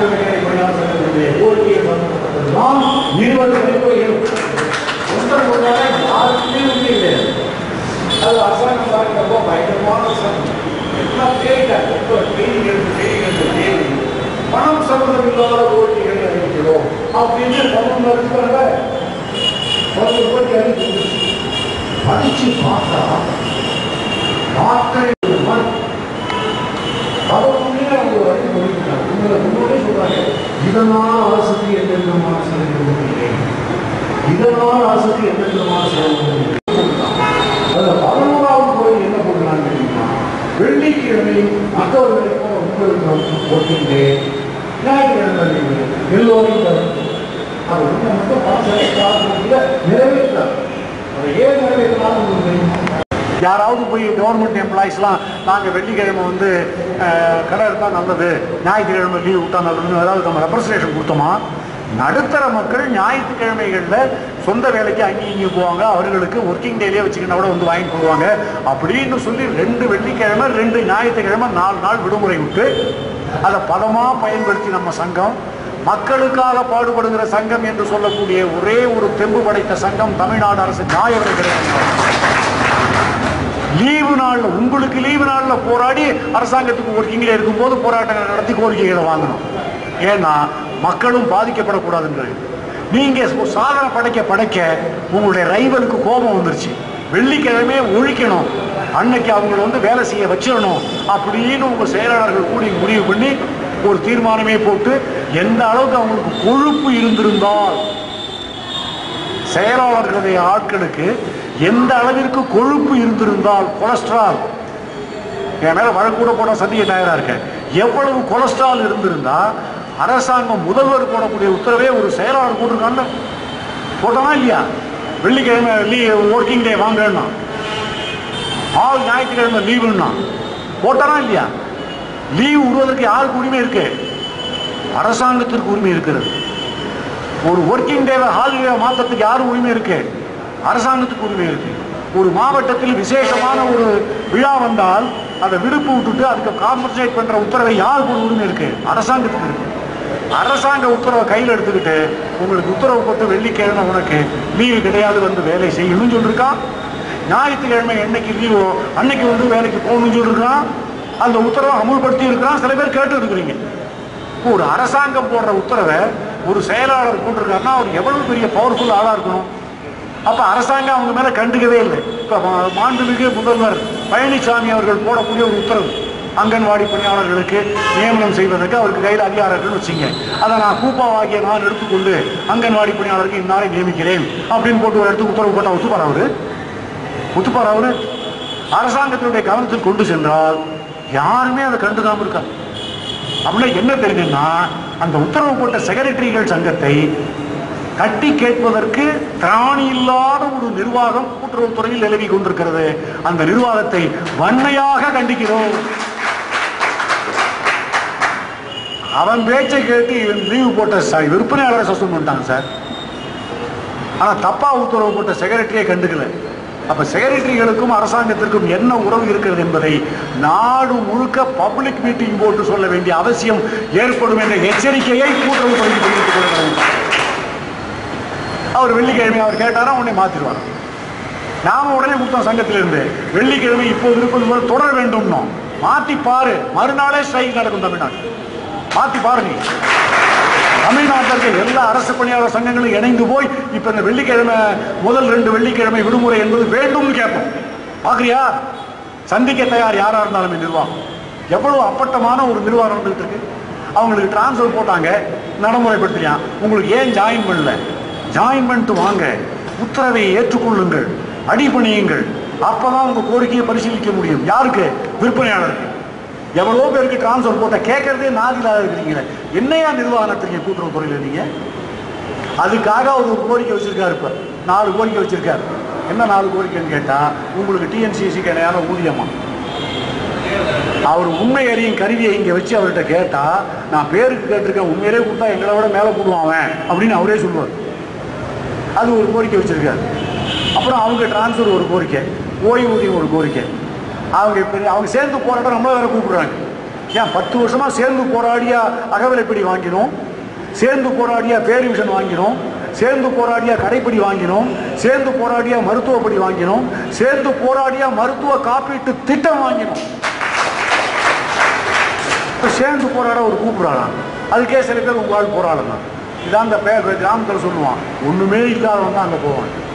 ஆயுர்வேத பணியாளர் சங்கத்தினுடைய கோரிக்கையை சம்பந்தப்பட்டதுதான் இருபது அறிவுரைகள் ஒன்றரை ஒன்றாக யாருக்குமே உண்மை கிடையாது அது அரசாங்கம் பார்க்கிறப்போ பயங்கரமான சிரமம் எல்லாம் தேடிட்டாங்க இப்போ தேடி எடுத்து தேடி எடுத்து தேடி பணம் சம்பந்தம் இல்லாத கோரிக்கைகளை அறிவிக்கிறோம் அப்படின்னு தமிழ் இருக்கிறாங்க பத்து கோரிக்கை அறிவிச்சு படிச்சு பார்த்தா வார்த்தை அவருக்குள்ளே அவங்க ஒரு அறிவு கொடுக்கிறாங்க உங்களை முன்னோடே சொல்றாங்க இதனால் அரசுக்கு எந்த விதமான செலவு இல்லை இதனால் அரசுக்கு எந்த விதமான செலவு இல்லை அதுல பதினோராவது கோயில் என்ன போடுறாங்க தெரியுமா வெள்ளிக்கிழமை மற்றவர்களுக்கும் உங்களுக்கும் ஒர்க்கிங் டே ஞாயிற்றுக்கிழமை leave. எல்லோரும் தரும். அது ஒண்ணு மட்டும் பாசத்துல நிறைவேற்றார் அதை ஏன் நிறைவேற்றினாலும் உங்களுக்கு தெரியுமா யாராவது போய் கவர்மெண்ட் எம்ப்ளாயிஸ்லாம் நாங்கள் வெள்ளிக்கிழமை வந்து அஹ், கடை இருந்தால் நல்லது ஞாயிற்றுக்கிழமை லீவ் விட்டா நல்லதுன்னு ஏதாவது நம்ம ரெப்ரசன்டேஷன் கொடுத்தோமா நடுத்தர மக்கள் ஞாயிற்றுக்கிழமைகளில் சொந்த வேலைக்கு அங்கேயும் இங்கேயும் போவாங்க அவர்களுக்கு ஒர்க்கிங் டேலேயே வச்சுக்கினா கூட வந்து வாங்கிட்டு போவாங்க அப்படின்னு சொல்லி ரெண்டு வெள்ளிக்கிழமை ரெண்டு ஞாயிற்றுக்கிழமை நாலு நாள் விடுமுறை விட்டு அதை பதமாக பயன்படுத்தி நம்ம சங்கம் மக்களுக்காக பாடுபடுகிற சங்கம் என்று சொல்லக்கூடிய ஒரே ஒரு தெம்பு படைத்த சங்கம் தமிழ்நாடு அரசு நியாய விலை கிடையாது லீவு நாள்ல உங்களுக்கு லீவு நாள்ல போராடி அரசாங்கத்துக்கு ஒர்க்கிங்ல இருக்கும்போது போராட்டங்கள் நடத்தி கோரிக்கைகளை வாங்கணும் ஏன்னா மக்களும் பாதிக்கப்படக்கூடாதுன்றது நீங்க ஒரு சாதனை படைக்க படைக்க உங்களுடைய ரைவலுக்கு கோபம் வந்துருச்சு வெள்ளிக்கிழமை ஒழிக்கணும் அன்னைக்கு அவங்கள வந்து வேலை செய்ய வச்சிடணும் அப்படின்னு உங்க செயலாளர்கள் கூடி முடிவு பண்ணி ஒரு தீர்மானமே போட்டு எந்த அளவுக்கு அவங்களுக்கு கொழுப்பு இருந்திருந்தால் செயலாளர்களுடைய ஆட்களுக்கு எந்த அளவிற்கு கொழுப்பு இருந்திருந்தால் கொலஸ்ட்ரால் என் மேல வழக்கு கூட போட சந்திக்க தயாரா இருக்கேன் எவ்வளவு கொலஸ்ட்ரால் இருந்திருந்தா அரசாங்கம் முதல்வர் போடக்கூடிய உத்தரவே ஒரு செயலாளர் போட்டிருக்காங்க போட்டானா இல்லையா வெள்ளிக்கிழமை லீ ஒர்க்கிங் டே வாங்கன்னா ஆல் ஞாயிற்றுக்கிழமை லீவுன்னா போட்டானா இல்லையா லீவ் விடுவதற்கு யாருக்கு உரிமை இருக்கு அரசாங்கத்திற்கு உரிமை இருக்கிறது ஒரு ஒர்க்கிங் டேவை ஹாலிடே மாற்றத்துக்கு யாரும் உரிமை இருக்கு அரசாங்கத்துக்கு உரிமை இருக்கு ஒரு மாவட்டத்தில் விசேஷமான ஒரு விழா வந்தால் அதை விடுப்பு விட்டுட்டு அதுக்கு காம்பன்சேட் பண்ற உத்தரவை யாருக்கு ஒரு உரிமை இருக்கு அரசாங்கத்துக்கு இருக்கு அரசாங்க உத்தரவை கையில் எடுத்துக்கிட்டு உங்களுக்கு உத்தரவு போட்டு வெள்ளிக்கிழமை உனக்கு லீவு கிடையாது வந்து வேலை செய்யணும்னு சொல்லியிருக்கான் ஞாயிற்றுக்கிழமை என்னைக்கு லீவோ அன்னைக்கு வந்து வேலைக்கு போகணும்னு சொல்லியிருக்கான் அந்த உத்தரவை அமுல்படுத்தி இருக்கிறான் சில பேர் கேட்டு இருக்கிறீங்க ஒரு அரசாங்கம் போடுற உத்தரவை ஒரு செயலாளர் போட்டிருக்காருன்னா அவர் எவ்வளவு பெரிய பவர்ஃபுல் ஆளா இருக்கணும் அப்ப அரசாங்கம் அவங்க மேல கண்டுக்கவே இல்லை இப்ப மா- மாண்புமிகு முதல்வர் பழனிசாமி அவர்கள் போடக்கூடிய ஒரு உத்தரவு அங்கன்வாடி பணியாளர்களுக்கு நியமனம் செய்வதற்கு அவருக்கு கையில் அதிகாரங்கள் வச்சுங்க அதை நான் கூப்பாவாகிய நான் எடுத்துக்கொண்டு அங்கன்வாடி பணியாளருக்கு இந்நாளை நியமிக்கிறேன் அப்படின்னு போட்டு ஒரு இடத்துக்கு உத்தரவு போட்டா ஒத்துப்பார் அவரு ஒத்துப்பார் அவரு அரசாங்கத்தினுடைய கவனத்தில் கொண்டு சென்றால் யாருமே அதை கண்டுக்காம இருக்காங்க அப்படின்னா என்ன தெரியுதுன்னா அந்த உத்தரவு போட்ட செக்ரட்டரிகள் சங்கத்தை கட்டி கேட்பதற்கு திராணி இல்லாத ஒரு நிர்வாகம் கூட்டுறவுத்துறையில் நிலவி கொண்டிருக்கிறது அந்த நிர்வாகத்தை வன்மையாக கண்டிக்கிறோம் அவன் பேச்சை கேட்டு இவன் லீவு போட்ட ச- விற்பனையாளரை சஸ்பெண்ட் பண்ணிட்டாங்க சார் ஆனா தப்பா உத்தரவு போட்ட செக்ரட்டரியை கண்டுக்கல அப்ப செக்ரட்டரிகளுக்கும் அரசாங்கத்திற்கும் என்ன உறவு இருக்கிறது என்பதை நாடு முழுக்க பப்ளிக் மீட்டிங் போட்டு சொல்ல வேண்டிய அவசியம் ஏற்படும் என்ற எச்சரிக்கையை கூட்டுறவுத்துறை தெரிவித்துக் கொள்கிறேன் அவர் வெள்ளிக்கிழமை அவர் கேட்டாரா உடனே மாத்திருவார் நாம உடனே கொடுத்தோம் சங்கத்திலிருந்து வெள்ளிக்கிழமை இப்போது இருப்பது போல தொடர வேண்டும்னோம் மாத்தி பாரு மறுநாளே ஸ்ட்ரைக் நடக்கும் தமிழ்நாடு மாத்தி பாரு நீ தமிழ்நாட்டில் இருக்க எல்லா அரசு பணியாளர் சங்கங்களும் இணைந்து போய் இப்ப இந்த வெள்ளிக்கிழமை முதல் ரெண்டு வெள்ளிக்கிழமை விடுமுறை என்பது வேண்டும்னு கேட்போம் பாக்குறியா சந்திக்க தயார் யாரா இருந்தாலும் இந்த நிர்வாகம் எவ்வளவு அப்பட்டமான ஒரு நிர்வாகம் நடந்துட்டு இருக்கு அவங்களுக்கு டிரான்ஸ்ஃபர் போட்டாங்க நடைமுறைப்படுத்தியான் உங்களுக்கு ஏன் ஜாயின் பண்ணல ஜாயின் பண்ணிட்டு வாங்க உத்தரவை ஏற்றுக்கொள்ளுங்கள் அடிபணியுங்கள் அப்பதான் உங்க கோரிக்கையை பரிசீலிக்க முடியும் யாருக்கு விற்பனையாளருக்கு எவ்வளோ பேருக்கு டிரான்ஸ்ஃபர் போட்ட கேட்கறதே நாதிலாக இருக்கிறீங்களே என்னையா நிர்வாகம் நடத்துறீங்க கூட்டுறவுத்துறையில் நீங்க அதுக்காக அவர் ஒரு கோரிக்கை வச்சிருக்காரு இப்ப நாலு கோரிக்கை வச்சிருக்காரு என்ன நாலு கோரிக்கைன்னு கேட்டா உங்களுக்கு டிஎன்சிசிக்கு இணையான ஊதியமா அவர் உண்மை அறியும் கருவியை இங்க வச்சு அவர்கிட்ட கேட்டா நான் பேருக்கு கேட்டிருக்கேன் உண்மையிலே கொடுத்தா எங்களை விட மேலே போடுவான் அவன் அப்படின்னு அவரே சொல்லுவார் அது ஒரு கோரிக்கை வச்சிருக்காரு அப்புறம் அவங்க டிரான்ஸ்ஃபர் ஒரு கோரிக்கை ஓய்வூதியம் ஒரு கோரிக்கை அவங்க இப்ப அவங்க சேர்ந்து போராட்டம் நம்மள வேற கூப்பிடுறாங்க ஏன் பத்து வருஷமா சேர்ந்து போராடியா அகவிலைப்படி வாங்கினோம் சேர்ந்து போராடியா பேரிவிஷன் வாங்கினோம் சேர்ந்து போராடியா கடைப்படி வாங்கினோம் சேர்ந்து போராடியா மருத்துவப்படி வாங்கினோம் சேர்ந்து போராடியா மருத்துவ காப்பீட்டு திட்டம் வாங்கினோம் இப்ப சேர்ந்து போராட ஒரு கூப்பிடுறான் அதுக்கே சில பேர் உங்களால் போராடலாம் இதான் அந்த பே கிராமத்தில் சொல்லுவான் ஒண்ணுமே இல்லாதவன் தான் அங்கே போவான்